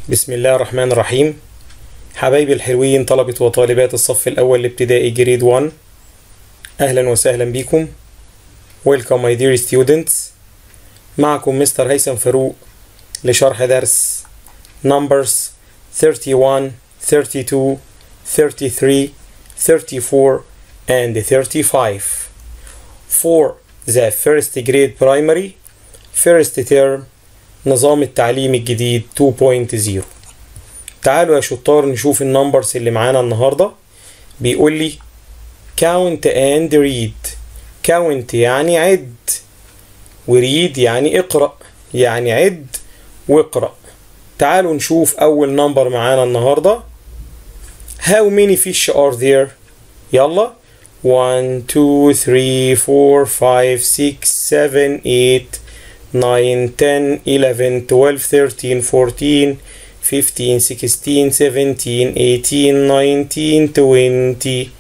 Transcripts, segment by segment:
بسم الله الرحمن الرحيم حبايبي الحلوين طلبة وطالبات الصف الأول الابتدائي جريد 1 أهلا وسهلا بكم Welcome my dear students معكم مستر هيثم فاروق لشرح درس Numbers 31 32 33 34 and 35 for the first grade primary first term نظام التعليم الجديد 2.0 تعالوا يا شطار نشوف النمبرز اللي معانا النهارده بيقول لي count and read count يعني عد وريد يعني اقرأ يعني عد واقرأ تعالوا نشوف أول نمبر معانا النهارده How many fish are there؟ يلا 1 2 3 4 5 6 7 8 9 10 11 12 13 14 15 16 17 18 19 20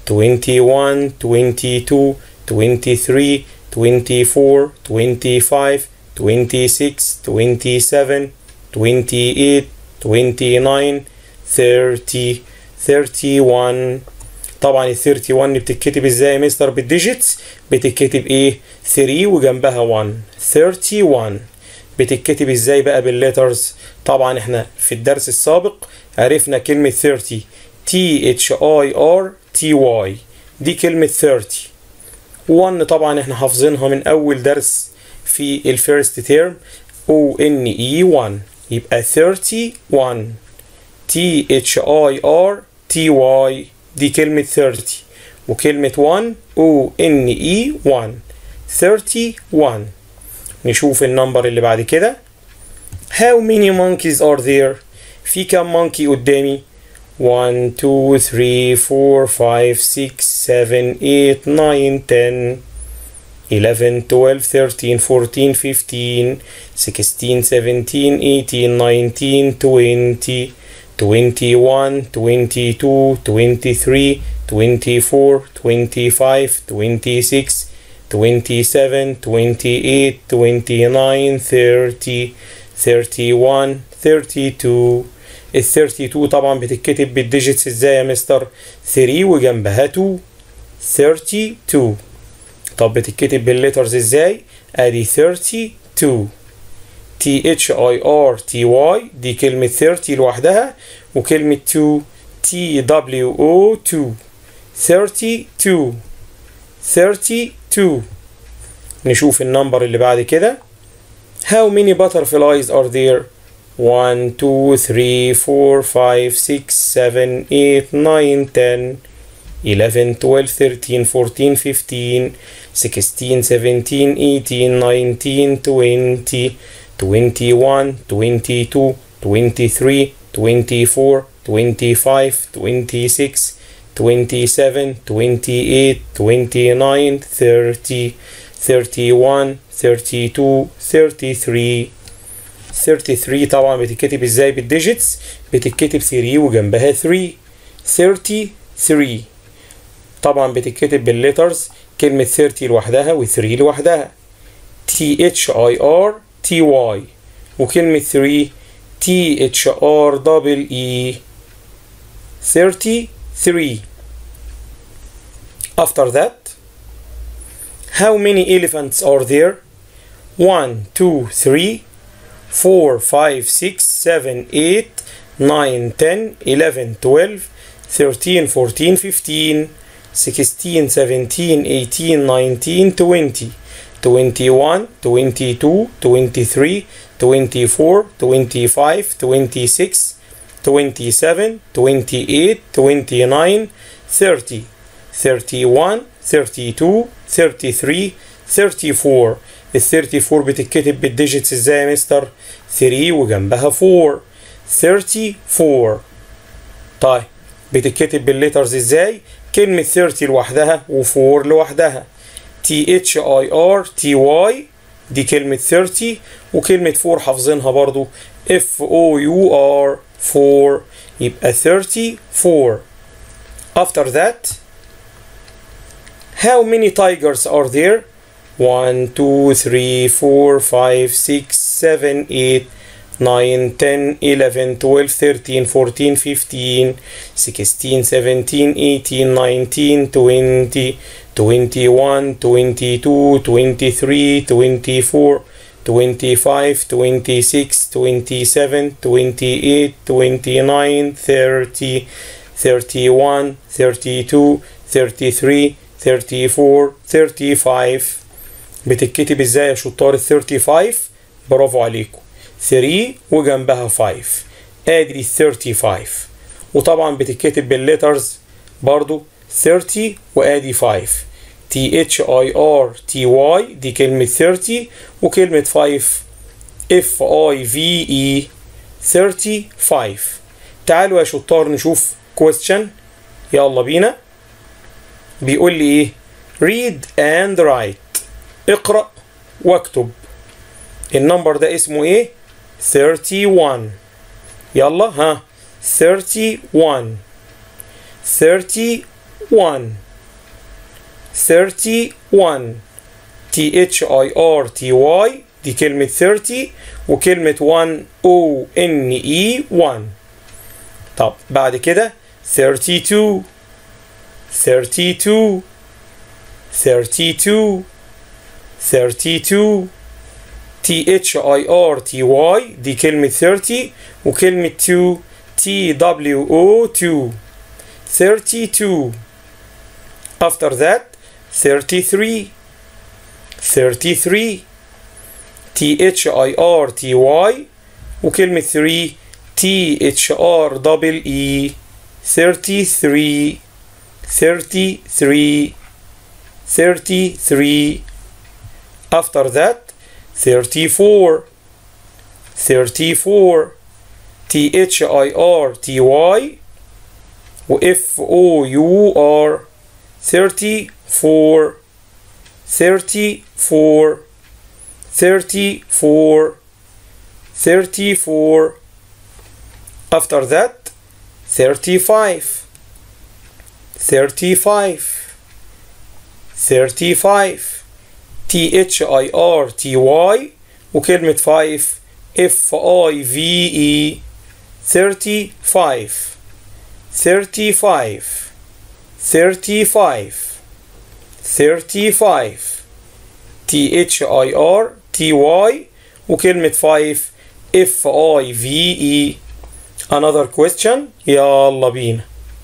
21 22 23 24 25 26 27 28 29 30 31 طبعا ال 31 بتتكتب ازاي يا مستر بالديجيتس بتتكتب ايه 3 وجنبها 1 31 بتتكتب ازاي بقى بالليترز طبعا احنا في الدرس السابق عرفنا كلمة 30 T H I R T Y دي كلمة 30 1 طبعا احنا حافظينها من اول درس في الفيرست تيرم O N E 1 يبقى 31 T H I R T Y دي كلمة 30 وكلمة 1 O N E 1 31 نشوف النمبر اللي بعد كده How many monkeys are there؟ في كم مونكي قدامي؟ 1 2 3 4 5 6 7 8 9 10 11 12 13 14 15 16 17 18 19 20 21 22 23 24 25 26 27 28 29 30 31 32 ال 32 طبعا بتتكتب بالديجيتس ازاي يا مستر 3 وجنبها 2 32 طب بتتكتب بالليترز ازاي ادي 32 T H I R T Y دي كلمة 30 لوحدها وكلمة 2 T W O 2 32 32 نشوف النمبر اللي بعد كده How many butterflies are there 1 2 3 4 5 6 7 8 9 10 11 12 13 14 15 16 17 18 19 20 21 22 23 24 25 26 27 28 29 30 31 32 33 33 طبعا بتتكتب ازاي بالديجيتس بتتكتب 3 وجنبها 3 33 طبعا بتتكتب بالليترز كلمة 30 لوحدها و3 لوحدها T H I R T Y وكلمة 3 T H R double E 33 After that How many elephants are there? 1 2 3 4 5 6 7 8 9 10 11 12 13 14 15 16 17 18 19 20 21 22 23 24 25 26 27 28 29 30 31 32 33 34 ال 34 بتتكتب بالديجيتس ازاي يا مستر 3 وجنبها 4 34 طيب بتتكتب بالليترز ازاي كلمة 30 لوحدها و4 لوحدها T H I R T Y دي كلمة 30 وكلمة 4 حافظينها برضو F O U R 4 يبقى 34 After that How many tigers are there? 1 2 3 4 5 6 7 8 9 10 11 12 13 14 15 16 17 18 19 20 21 22 23 24 25 26 27 28 29 30 31 32 33 34 35 بتتكتب ازاي يا شطار ال 35 برافو عليكم 3 وجنبها 5 ادي ال 35 وطبعا بتتكتب بالليترز برضو 30 وادي 5 تي اتش اي ار تي واي دي كلمة 30 وكلمة 5 اف اي في اي 35 تعالوا يا شطار نشوف question يلا بينا بيقول لي ايه read and write اقرأ واكتب النمبر ده اسمه ايه 31 يلا ها 31 31 31 T H I R T Y دي كلمة 30 وكلمة 1 O N E 1 طب بعد كده 32 32 32 32 T H I R T Y دي كلمة 30 وكلمة 2 T W O 2 32 After that 33 33 T H I R T Y وكلمة 3 T H R double E 33 33 33 After that 34 34 T H I R T Y و F O U R 34 34 34 34 After that 35 35 35 T H I R T Y وكلمة 5 F I V E 35 35 35 35 T H I R T Y وكلمة 5 F I V E another question يلا بينا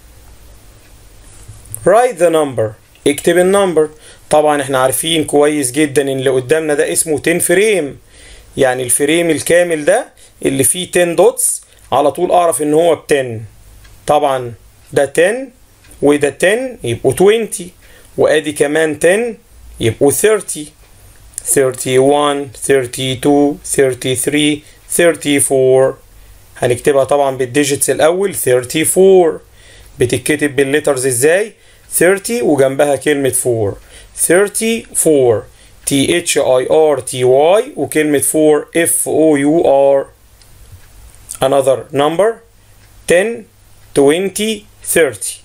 write the number اكتب النمبر طبعا احنا عارفين كويس جدا ان اللي قدامنا ده اسمه 10 فريم يعني الفريم الكامل ده اللي فيه 10 دوتس على طول اعرف ان هو ب 10 طبعا ده 10 وده 10 يبقوا 20 وادي كمان 10 يبقوا 30 31 32 33 34 هنكتبها طبعا بالديجيتس الاول 34 بتتكتب بالليترز ازاي 30 وجنبها كلمة 4 34 T H I R T Y وكلمة 4 F O U R another number 10 20 30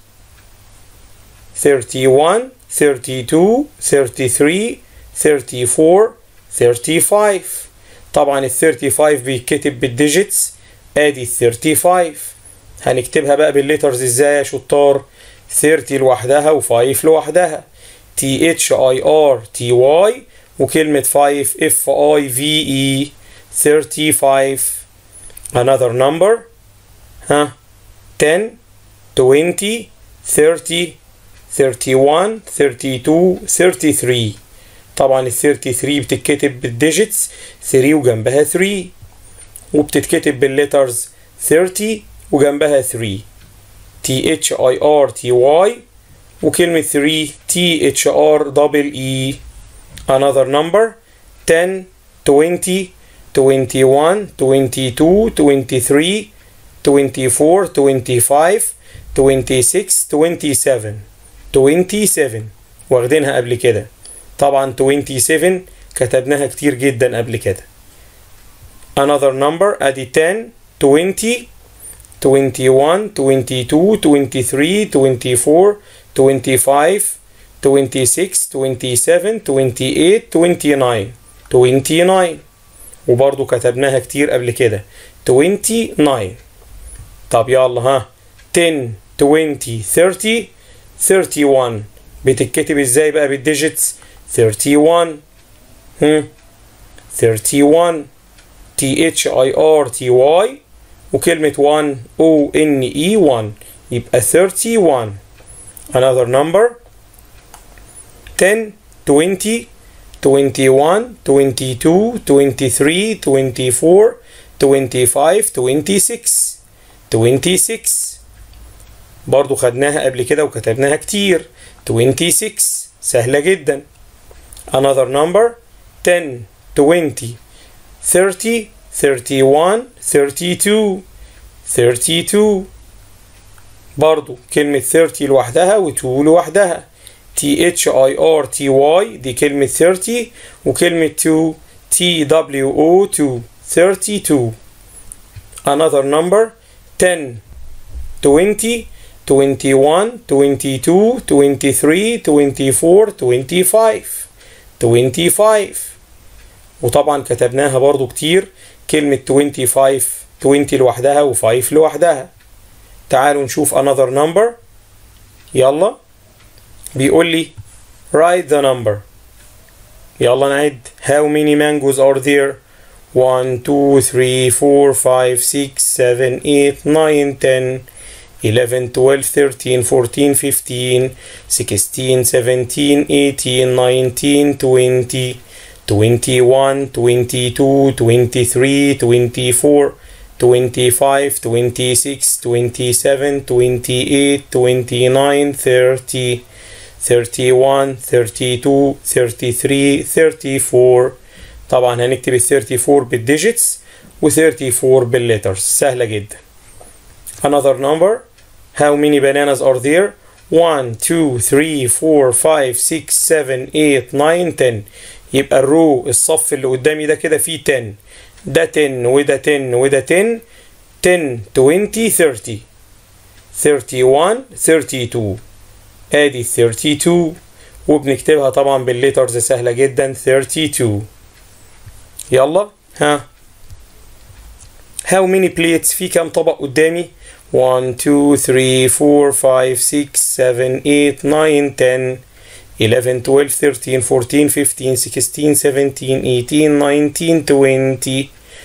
31 32 33 34 35 طبعا ال 35 بيتكتب بالديجيتس ادي ال 35 هنكتبها بقى بالليترز ازاي يا شطار 30 لوحدها و5 لوحدها T H I R T Y وكلمة 5 F I V E 35 another number ها 10 20 30 31 32 33 طبعا ال 33 بتتكتب بالديجيتس 3 وجنبها 3 وبتتكتب بالليترز 30 وجنبها 3 T H I R T Y وكلمة 3 T H R double E another number 10 20 21 22 23 24 25 26 27 27 واخدينها قبل كده طبعا 27 كتبناها كتير جدا قبل كده another number ادي 10 20 21 22 23 24 25 26 27 28 29 29 وبرضو كتبناها كتير قبل كده 29 طب يلا ها 10 20 30 31 بتتكتب ازاي بقى بالديجيتس 31 هم 31 T H I R T Y وكلمة 1 O N E 1 يبقى 31 another number 10 20 21 22 23 24 25 26 26 برضو خدناها قبل كده وكتبناها كتير 26 سهلة جدا another number 10 20 30 31 32 32 برضو كلمة 30 لوحدها و 2 لوحدها T H I R T Y دي كلمة 30 وكلمة 2 T W O 2 32 another number 10 20 21 22 23 24 25 25 وطبعا كتبناها برضو كتير كلمة 25 20 لوحدها و5 لوحدها تعالوا نشوف another number يلا بيقول لي write the number يلا نعد how many mangoes are there 1 2 3 4 5 6 7 8 9 10 11 12 13 14 15 16 17 18 19 20 21 22 23 24 25 26 27 28 29 30 31 32 33 34 طبعا هنكتب ال 34 بالديجيتس و 34 بالليترز سهلة جدا another number how many bananas are there 1 2 3 4 5 6 7 8 9 10 يبقى الرو الصف اللي قدامي ده كده فيه 10 ده 10 وده 10 وده 10 10 20 30 31 32 ادي 32 وبنكتبها طبعا بالليترز سهلة جدا 32 يلا ها how many plates في كام طبق قدامي 1 2 3 4 5 6 7 8 9 10 11 12 13 14 15 16 17 18 19 20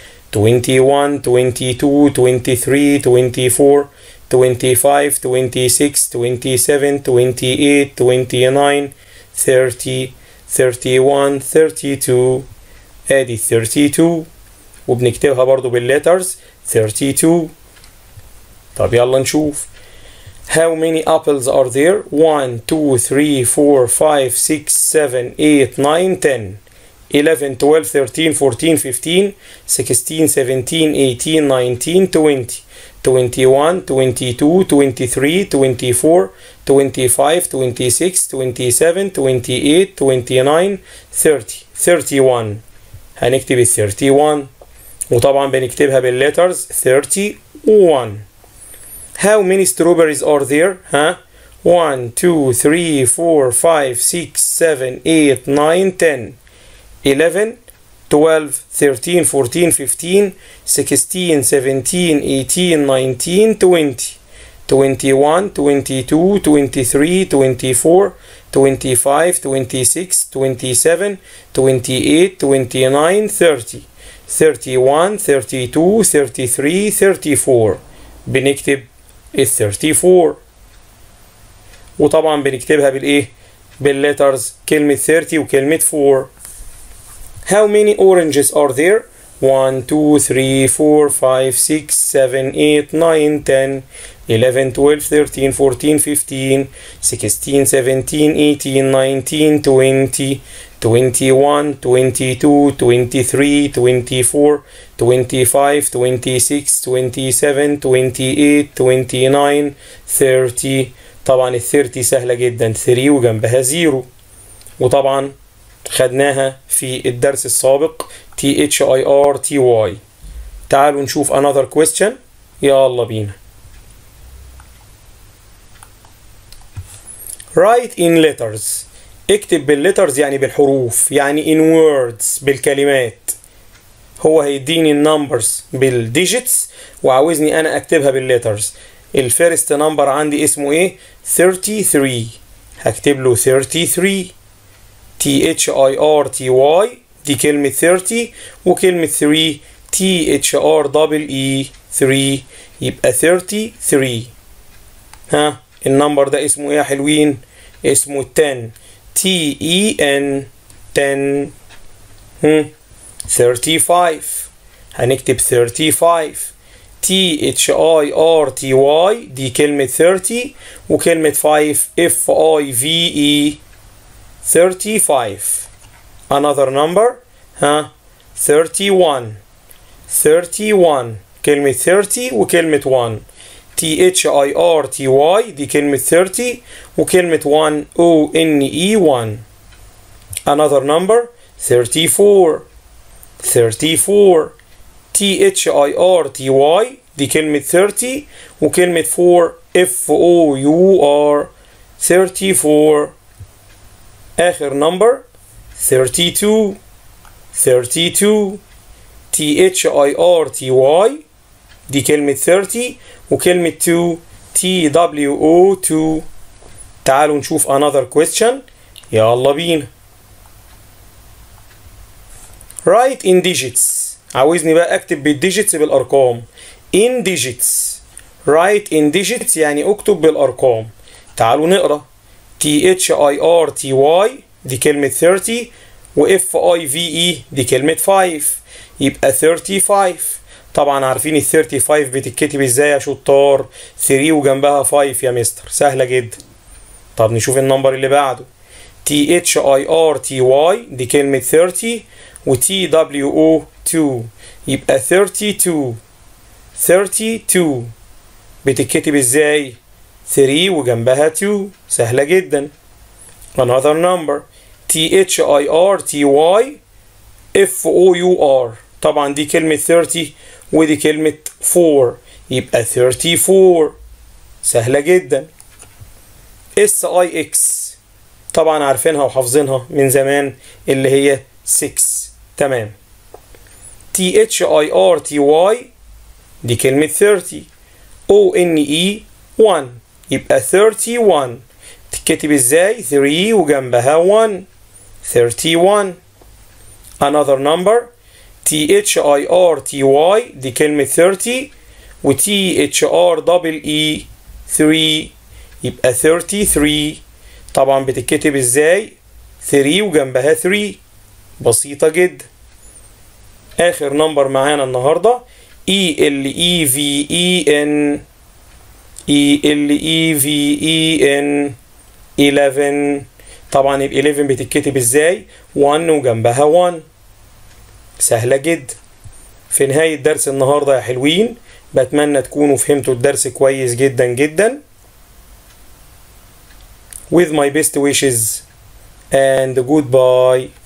21 22 23 24 25 26 27 28 29 30 31 32 ادي 32 وبنكتبها برضو بالليترز 32 طب يلا نشوف How many apples are there? 1, 2, 3, 4, 5, 6, 7, 8, 9, 10, 11, 12, 13, 14, 15, 16, 17, 18, 19, 20, 21, 22, 23, 24, 25, 26, 27, 28, 29, 30, 31 هنكتب ال 31 وطبعا بنكتبها بالليترز 31 How many strawberries are there? Huh? 1, 2, 3, 4, 5, 6, 7, 8, 9, 10, 11, 12, 13, 14, 15, 16, 17, 18, 19, 20, 21, 22, 23, 24, 25, 26, 27, 28, 29, 30, 31, 32, 33, 34 بنكتب ال 34 وطبعا بنكتبها بالايه بالليترز كلمة 30 وكلمة 4 How many oranges are there? 1, 2, 3, 4, 5, 6, 7, 8, 9, 10, 11, 12, 13, 14, 15, 16, 17, 18, 19, 20, 21, 22, 23, 24, 25, 26, 27, 28, 29, 30 طبعا ال 30 سهلة جدا 3 وجنبها 0 وطبعا خدناها في الدرس السابق T H I R T Y تعالوا نشوف another question يلا بينا write in letters اكتب بالليترز يعني بالحروف يعني in words بالكلمات هو هيديني النمبرز بالديجيتس وعاوزني انا اكتبها بالليترز الفيرست نمبر عندي اسمه ايه 33 هكتب له 33 تي اتش اي ار تي واي دي كلمة 30 وكلمة 3 تي اتش ار دبل اي 3 يبقى 33 ها النمبر ده اسمه ايه يا حلوين اسمه 10 تي اي ان 10 هم 35 هنكتب 35 تي اتش اي ار تي واي دي كلمة 30 وكلمة 5 اف اي في اي 35 another number ها 31 31 كلمة 30 وكلمة 1 تي اتش اي ار تي واي دي كلمة 30 وكلمة 1 او ان اي 1 another number 34 34 تي اتش اي ار تي واي دي كلمة 30 وكلمة 4 اف او يو ار 34 آخر نمبر 32 32 تي اتش اي ار تي واي دي كلمة 30 وكلمة 2 تي دبليو او 2 تعالوا نشوف another question يلا بينا write in digits عاوزني بقى اكتب بالديجيتس بالارقام in digits write in digits يعني اكتب بالارقام تعالوا نقرا تي اتش اي ار تي واي دي كلمة 30 و اف اي في اي دي كلمة 5 يبقى 35 طبعا عارفين ال 35 بتتكتب ازاي يا شطار 3 وجنبها 5 يا مستر سهلة جدا طب نشوف النمبر اللي بعده تي اتش اي ار تي واي دي كلمة 30 و تي دبليو او 2 يبقى 32 32 بتتكتب ازاي 3 وجنبها 2 سهلة جدا another number T H I R T Y F O U R طبعا دي كلمة 30 ودي كلمة 4 يبقى 34 سهلة جدا S I X طبعا عارفينها وحافظينها من زمان اللي هي 6 تمام T H I R T Y دي كلمة 30 O N E 1 يبقى 31 تتكتب ازاي 3 وجنبها 1 31 another number T H I R T Y دي كلمة 30 و T H R double E 3 يبقى 33 طبعا بتتكتب ازاي 3 وجنبها 3 بسيطة جدا آخر نمبر معانا النهاردة E L E V E N E L E V E N 11 طبعا يبقى 11 بتتكتب ازاي 1 وجنبها 1 سهلة جدا في نهاية درس النهاردة يا حلوين بتمنى تكونوا فهمتوا الدرس كويس جدا جدا with my best wishes and goodbye